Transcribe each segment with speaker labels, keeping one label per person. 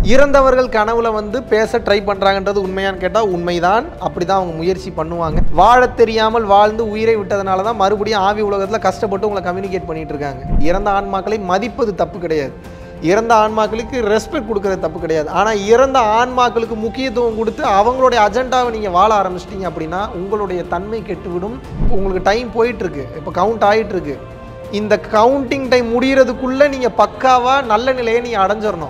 Speaker 1: இறந்தவர்கள் கனவுல வந்து பேச ட்ரை பண்றாங்கன்றது உண்மையான்னு கேட்டால் உண்மைதான் அப்படிதான் அவங்க முயற்சி பண்ணுவாங்க வாழத் தெரியாமல் வாழ்ந்து உயிரை விட்டதுனால தான் மறுபடியும் ஆவி உலகத்தில் கஷ்டப்பட்டு உங்களை கம்யூனிகேட் பண்ணிட்டு இருக்காங்க இறந்த ஆன்மாக்களை மதிப்பது தப்பு கிடையாது இறந்த ஆன்மாக்களுக்கு ரெஸ்பெக்ட் கொடுக்கறது தப்பு கிடையாது ஆனால் இறந்த ஆன்மாக்களுக்கு முக்கியத்துவம் கொடுத்து அவங்களுடைய அஜெண்டாவை நீங்கள் வாழ ஆரம்பிச்சிட்டீங்க அப்படின்னா உங்களுடைய தன்மை கெட்டுவிடும் உங்களுக்கு டைம் போயிட்டு இருக்கு இப்போ கவுண்ட் ஆயிட்டு இருக்கு இந்த கவுண்டிங் டைம் முடியறதுக்குள்ள நீங்க பக்காவா நல்ல நிலையை நீங்க அடைஞ்சிடணும்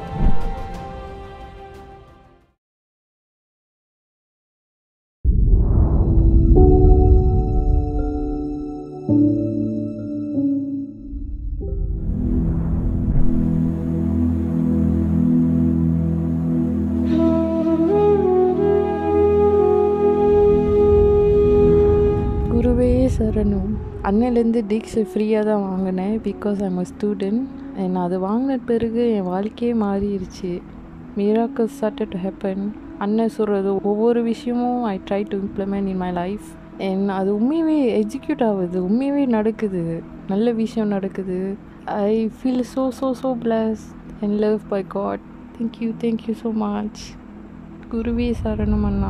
Speaker 2: குருவே சரணம் அன்னையிலேருந்து தீட்சை ஃப்ரீயாக தான் வாங்கினேன் because I'm a student and அது வாங்கின பிறகு என் வாழ்க்கையே மாறிடுச்சு மிராக்கல் started டு ஹேப்பன் அண்ணன் சொல்கிறது ஒவ்வொரு விஷயமும் I try to implement in my life and அது உண்மையாகவே எக்ஸிக்யூட் ஆகுது உண்மையாகவே நடக்குது நல்ல விஷயம் நடக்குது I feel so so so bless and love by God thank you thank you so much குருவே சரணம் அண்ணா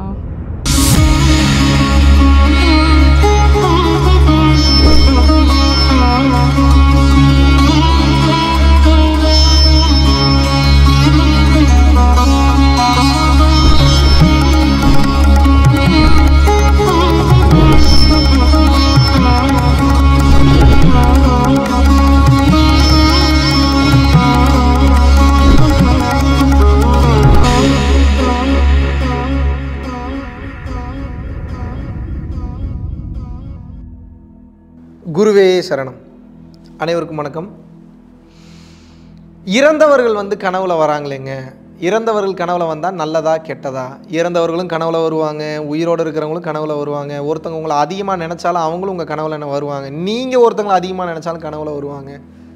Speaker 1: குருவே சரணம் அனைவருக்கும் வணக்கம் இறந்தவர்கள் வந்து கனவுல வராங்களேங்க இறந்தவர்கள் கனவுல வந்தால் நல்லதா கெட்டதா இறந்தவர்களும் கனவுல வருவாங்க உயிரோடு இருக்கிறவங்களும் கனவுல வருவாங்க ஒருத்தவங்க உங்களை அதிகமாக நினச்சாலும் அவங்களும் உங்கள் கனவுல என்ன வருவாங்க நீங்கள் ஒருத்தவங்களை அதிகமாக நினச்சாலும் கனவுல வருவாங்க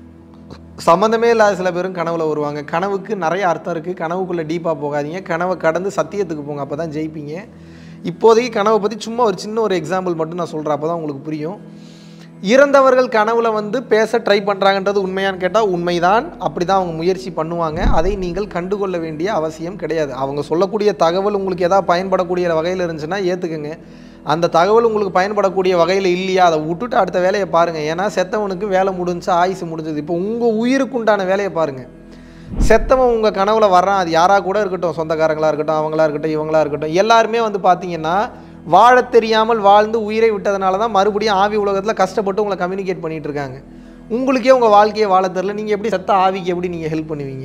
Speaker 1: சம்மந்தமே இல்லாத சில பேரும் கனவுல வருவாங்க கனவுக்கு நிறைய அர்த்தம் இருக்குது கனவுக்குள்ளே டீப்பாக போகாதீங்க கனவை கடந்து சத்தியத்துக்கு போங்க அப்போ தான் ஜெயிப்பீங்க இப்போதைக்கு கனவை பற்றி சும்மா ஒரு சின்ன ஒரு எக்ஸாம்பிள் மட்டும் நான் சொல்கிறேன் அப்போ தான் உங்களுக்கு புரியும் இறந்தவர்கள் கனவுல வந்து பேச ட்ரை பண்ணுறாங்கன்றது உண்மையான்னு கேட்டால் உண்மைதான் அப்படி தான் அவங்க முயற்சி பண்ணுவாங்க அதை நீங்கள் கண்டுகொள்ள வேண்டிய அவசியம் கிடையாது அவங்க சொல்லக்கூடிய தகவல் உங்களுக்கு எதாவது பயன்படக்கூடிய வகையில் இருந்துச்சுன்னா ஏற்றுக்குங்க அந்த தகவல் உங்களுக்கு பயன்படக்கூடிய வகையில் இல்லையா அதை விட்டுட்டு அடுத்த வேலையை பாருங்கள் ஏன்னா செத்தவனுக்கு வேலை முடிஞ்சு ஆயுசு முடிஞ்சது இப்போ உங்கள் உயிருக்குண்டான வேலையை பாருங்கள் செத்தவன் உங்கள் கனவுல வர்றான் அது யாராக கூட இருக்கட்டும் சொந்தக்காரங்களா இருக்கட்டும் அவங்களா இருக்கட்டும் இவங்களா இருக்கட்டும் எல்லாருமே வந்து பார்த்தீங்கன்னா வாழத் தெரியாமல் வாழ்ந்து உயிரை விட்டதுனால தான் மறுபடியும் ஆவி உலகத்தில் கஷ்டப்பட்டு உங்களை கம்யூனிகேட் பண்ணிட்டு இருக்காங்க உங்களுக்கே உங்கள் வாழ்க்கையை வாழ தெரில நீங்கள் எப்படி செத்த ஆவிக்கு எப்படி நீங்கள் ஹெல்ப் பண்ணுவீங்க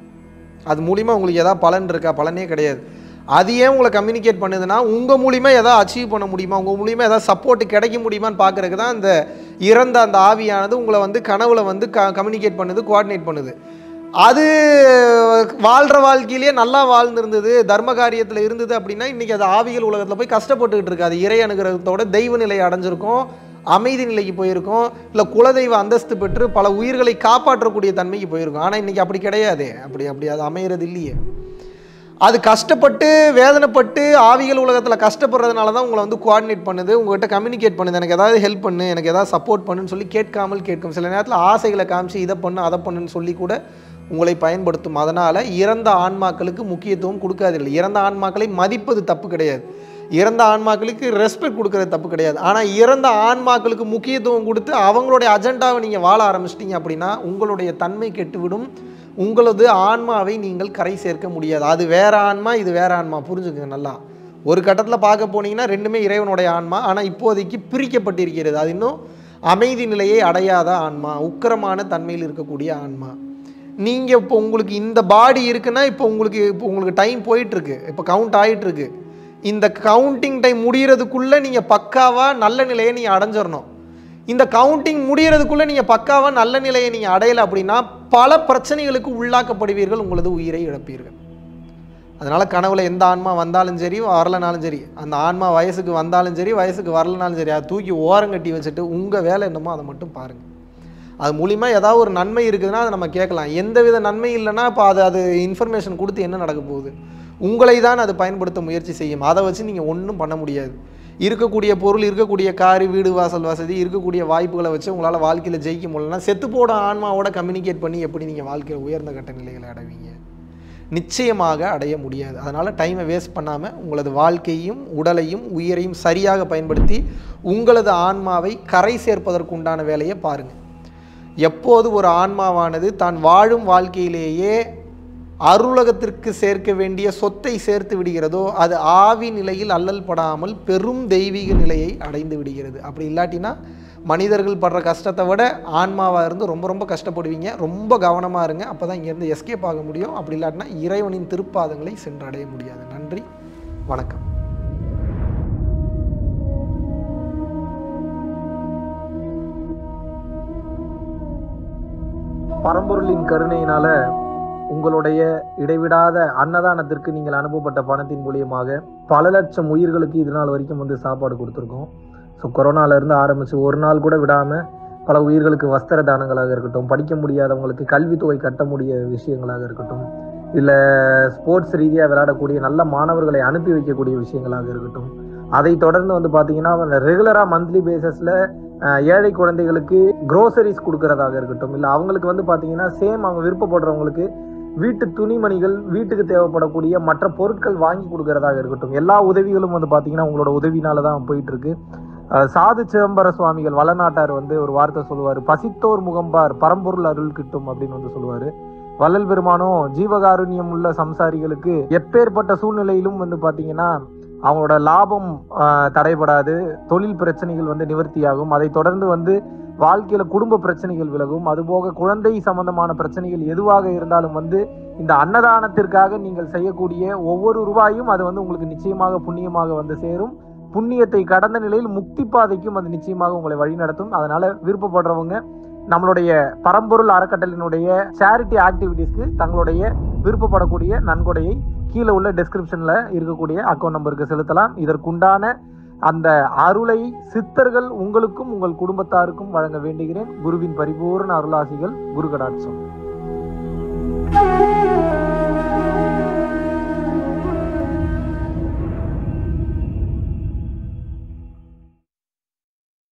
Speaker 1: அது மூலிமா உங்களுக்கு எதாவது பலன் இருக்கா பலனே கிடையாது அது ஏன் உங்களை கம்யூனிகேட் பண்ணுதுன்னா உங்கள் மூலிமா எதாவது அச்சீவ் பண்ண முடியுமா உங்கள் மூலிமா எதாவது சப்போர்ட் கிடைக்க முடியுமான்னு பார்க்குறதுக்கு தான் இந்த இறந்த அந்த ஆவியானது உங்களை வந்து கனவுல வந்து க கம்யூனிகேட் பண்ணுது கோஆர்டினேட் பண்ணுது அது வாழ்கிற வாழ்க்கையிலேயே நல்லா வாழ்ந்திருந்தது தர்ம காரியத்தில் இருந்தது அப்படின்னா இன்றைக்கி அது ஆவிகள் உலகத்தில் போய் கஷ்டப்பட்டுக்கிட்டு இருக்கு அது இறை அனுகிரகத்தோட தெய்வ நிலை அடைஞ்சிருக்கும் அமைதி நிலைக்கு போயிருக்கும் இல்லை குலதெய்வ அந்தஸ்து பெற்று பல உயிர்களை காப்பாற்றக்கூடிய தன்மைக்கு போயிருக்கும் ஆனால் இன்றைக்கி அப்படி கிடையாது அப்படி அப்படி அது அமையிறது இல்லையே அது கஷ்டப்பட்டு வேதனைப்பட்டு ஆவிகள் உலகத்தில் கஷ்டப்படுறதுனால தான் உங்களை வந்து கோஆர்டினேட் பண்ணுது உங்கள்கிட்ட கம்யூனிகேட் பண்ணுது எனக்கு ஏதாவது ஹெல்ப் பண்ணு எனக்கு ஏதாவது சப்போர்ட் பண்ணுன்னு சொல்லி கேட்காமல் கேட்கும் சில நேரத்தில் ஆசைகளை காமிச்சு இதை பண்ணு அதை பண்ணுன்னு சொல்லி கூட உங்களை பயன்படுத்தும் அதனால் இறந்த ஆன்மாக்களுக்கு முக்கியத்துவம் கொடுக்காதீர்கள் இறந்த ஆன்மாக்களை மதிப்பது தப்பு கிடையாது இறந்த ஆன்மாக்களுக்கு ரெஸ்பெக்ட் கொடுக்கறது தப்பு கிடையாது ஆனால் இறந்த ஆன்மாக்களுக்கு முக்கியத்துவம் கொடுத்து அவங்களுடைய அஜெண்டாவை நீங்கள் வாழ ஆரம்பிச்சிட்டிங்க அப்படின்னா உங்களுடைய தன்மை கெட்டுவிடும் உங்களது ஆன்மாவை நீங்கள் கரை சேர்க்க முடியாது அது வேற ஆன்மா இது வேற ஆன்மா புரிஞ்சுக்கங்க நல்லா ஒரு கட்டத்தில் பார்க்க போனீங்கன்னா ரெண்டுமே இறைவனுடைய ஆன்மா ஆனால் இப்போதைக்கு பிரிக்கப்பட்டிருக்கிறது அது இன்னும் அமைதி நிலையை அடையாத ஆன்மா உக்கிரமான தன்மையில் இருக்கக்கூடிய ஆன்மா நீங்கள் இப்போ உங்களுக்கு இந்த பாடி இருக்குன்னா இப்போ உங்களுக்கு இப்போ உங்களுக்கு டைம் போயிட்டுருக்கு இப்போ கவுண்ட் ஆகிட்டுருக்கு இந்த கவுண்டிங் டைம் முடியறதுக்குள்ளே நீங்கள் பக்காவாக நல்ல நிலையை நீங்கள் அடைஞ்சிடணும் இந்த கவுண்டிங் முடியறதுக்குள்ளே நீங்கள் பக்காவாக நல்ல நிலையை நீங்கள் அடையலை அப்படின்னா பல பிரச்சனைகளுக்கு உள்ளாக்கப்படுவீர்கள் உங்களது உயிரை இழப்பீர்கள் அதனால் கனவுல எந்த ஆன்மா வந்தாலும் சரி வரலனாலும் சரி அந்த ஆன்மா வயசுக்கு வந்தாலும் சரி வயசுக்கு வரலனாலும் சரி அதை தூக்கி ஓரங்கட்டி வச்சுட்டு உங்கள் வேலை என்னமோ அதை மட்டும் பாருங்கள் அது மூலிமா ஏதாவது ஒரு நன்மை இருக்குதுன்னா அதை நம்ம கேட்கலாம் எந்தவித நன்மை இல்லைன்னா இப்போ அது அது இன்ஃபர்மேஷன் கொடுத்து என்ன நடக்க போகுது உங்களை தான் அது பயன்படுத்த முயற்சி செய்யும் அதை வச்சு நீங்கள் ஒன்றும் பண்ண முடியாது இருக்கக்கூடிய பொருள் இருக்கக்கூடிய காரு வீடு வாசல் வசதி இருக்கக்கூடிய வாய்ப்புகளை வச்சு உங்களால் வாழ்க்கையில் ஜெயிக்க முடியலன்னா செத்து போட ஆன்மாவோட கம்யூனிகேட் பண்ணி எப்படி நீங்கள் வாழ்க்கையில் உயர்ந்த கட்ட நிலைகளை அடைவீங்க நிச்சயமாக அடைய முடியாது அதனால் டைமை வேஸ்ட் பண்ணாமல் உங்களது வாழ்க்கையும் உடலையும் உயிரையும் சரியாக பயன்படுத்தி உங்களது ஆன்மாவை கரை சேர்ப்பதற்கு உண்டான வேலையை பாருங்கள் எப்போது ஒரு ஆன்மாவானது தான் வாழும் வாழ்க்கையிலேயே அருளகத்திற்கு சேர்க்க வேண்டிய சொத்தை சேர்த்து விடுகிறதோ அது ஆவி நிலையில் அல்லல் படாமல் பெரும் தெய்வீக நிலையை அடைந்து விடுகிறது அப்படி இல்லாட்டினா மனிதர்கள் படுற கஷ்டத்தை விட ஆன்மாவாக இருந்து ரொம்ப ரொம்ப கஷ்டப்படுவீங்க ரொம்ப கவனமாக இருங்க அப்போ தான் இங்கேருந்து எஸ்கேப் ஆக முடியும் அப்படி இல்லாட்டினா இறைவனின் திருப்பாதங்களை சென்றடைய முடியாது நன்றி வணக்கம் பரம்பொருளின் கருணையினால உங்களுடைய இடைவிடாத அன்னதானத்திற்கு நீங்கள் அனுப்பப்பட்ட பணத்தின் மூலியமாக பல லட்சம் உயிர்களுக்கு இது நாள் வரைக்கும் வந்து சாப்பாடு கொடுத்துருக்கோம் ஸோ கொரோனால இருந்து ஆரம்பிச்சு ஒரு நாள் கூட விடாம பல உயிர்களுக்கு வஸ்திர தானங்களாக இருக்கட்டும் படிக்க முடியாதவங்களுக்கு கல்வித்தொகை கட்ட முடிய விஷயங்களாக இருக்கட்டும் இல்லை ஸ்போர்ட்ஸ் ரீதியாக விளையாடக்கூடிய நல்ல மாணவர்களை அனுப்பி வைக்கக்கூடிய விஷயங்களாக இருக்கட்டும் அதை தொடர்ந்து வந்து பார்த்தீங்கன்னா ரெகுலராக மந்த்லி பேசிஸில் ஏழை குழந்தைகளுக்கு க்ரோசரிஸ் கொடுக்கறதாக இருக்கட்டும் இல்லை அவங்களுக்கு வந்து பார்த்தீங்கன்னா சேம் அவங்க விருப்பப்படுறவங்களுக்கு வீட்டு துணிமணிகள் வீட்டுக்கு தேவைப்படக்கூடிய மற்ற பொருட்கள் வாங்கி கொடுக்கறதாக இருக்கட்டும் எல்லா உதவிகளும் வந்து பார்த்தீங்கன்னா உங்களோட உதவினால தான் போயிட்டு இருக்கு அஹ் சாது சிதம்பர சுவாமிகள் வளநாட்டார் வந்து ஒரு வார்த்தை சொல்லுவார் பசித்தோர் முகம்பார் பரம்பொருள் அருள் கிட்டும் அப்படின்னு வந்து சொல்லுவாரு வள்ளல் பெருமானும் ஜீவகாருண்யம் உள்ள சம்சாரிகளுக்கு எப்பேற்பட்ட சூழ்நிலையிலும் வந்து பார்த்தீங்கன்னா அவங்களோட லாபம் ஆஹ், தடைபடாது தொழில் பிரச்சனைகள் வந்து நிவர்த்தியாகும் அதை தொடர்ந்து வந்து வாழ்க்கையில குடும்ப பிரச்சனைகள் விலகும் அதுபோக குழந்தை சம்பந்தமான பிரச்சனைகள் எதுவாக இருந்தாலும் வந்து இந்த அன்னதானத்திற்காக நீங்கள் செய்யக்கூடிய ஒவ்வொரு ரூபாயும் அது வந்து உங்களுக்கு நிச்சயமாக புண்ணியமாக வந்து சேரும் புண்ணியத்தை கடந்த நிலையில் முக்தி பாதைக்கும் அது நிச்சயமாக உங்களை வழிநடத்தும் அதனால விருப்பப்படுறவங்க நம்மளுடைய பரம்பொருள் அறக்கட்டளினுடைய சேரிட்டி ஆக்டிவிட்டீஸ்க்கு தங்களுடைய விருப்பப்படக்கூடிய நன்கொடையை கீழே உள்ள டெஸ்கிரிப்ஷன்ல இருக்கக்கூடிய அக்கௌண்ட் நம்பருக்கு செலுத்தலாம் இதற்குண்டான அந்த அருளை சித்தர்கள் உங்களுக்கும் உங்கள் குடும்பத்தாருக்கும் வழங்க வேண்டுகிறேன் குருவின் பரிபூர்ண அருளாசிகள் குரு கடாட்சம்